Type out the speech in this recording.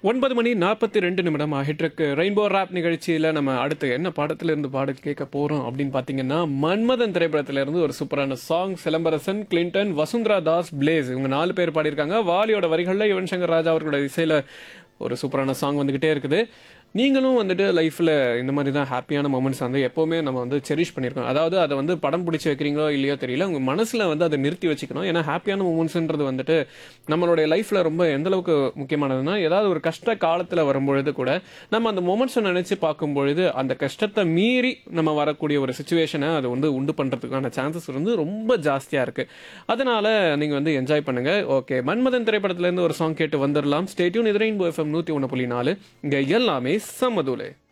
ஒன்பது மணி நாற்பத்தி ரெண்டு நிமிடம் ஆகிட்டிருக்கு ரெயின்போ ராப் நிகழ்ச்சியில் நம்ம அடுத்து என்ன பாடத்துல இருந்து பாடல் கேட்க போறோம் அப்படின்னு பார்த்தீங்கன்னா மன்மதன் திரைப்படத்துல இருந்து ஒரு சூப்பரான song Silambarasan Clinton Vasundhara Das plays இவங்க நாலு பேர் பாடியிருக்காங்க வாலியோட வரிகளில் யுவன் சங்கர் ராஜா அவர்களோட இசையில ஒரு சூப்பரான சாங் வந்துகிட்டே இருக்குது நீங்களும் வந்துட்டு லைஃப்பில் இந்த மாதிரி தான் ஹாப்பியான மூமெண்ட்ஸ் வந்து எப்போவுமே நம்ம வந்து செரிஷ் பண்ணியிருக்கோம் அதாவது அதை வந்து படம் பிடிச்சி வைக்கிறீங்களோ இல்லையோ தெரியல உங்கள் மனசில் வந்து அதை நிறுத்தி வச்சுக்கணும் ஏன்னா ஹாப்பியான மூமெண்ட்ஸ்ன்றது வந்துட்டு நம்மளுடைய லைஃப்பில் ரொம்ப எந்த அளவுக்கு முக்கியமானதுன்னா ஏதாவது ஒரு கஷ்ட காலத்தில் வரும்பொழுது கூட நம்ம அந்த மூமெண்ட்ஸை நினச்சி பார்க்கும்பொழுது அந்த கஷ்டத்தை மீறி நம்ம வரக்கூடிய ஒரு சுச்சுவேஷனை அது வந்து உண்டு பண்ணுறதுக்கான சான்சஸ் வந்து ரொம்ப ஜாஸ்தியாக இருக்குது அதனால நீங்கள் வந்து என்ஜாய் பண்ணுங்கள் ஓகே மன்மதன் திரைப்படத்துலேருந்து ஒரு சாங் கேட்டு வந்துடலாம் ஸ்டேட்யூன் இது ரெயின்போ எஃப்எம் நூற்றி ஒன்று புள்ளி நாலு இங்கே எல்லாமே சமதுலே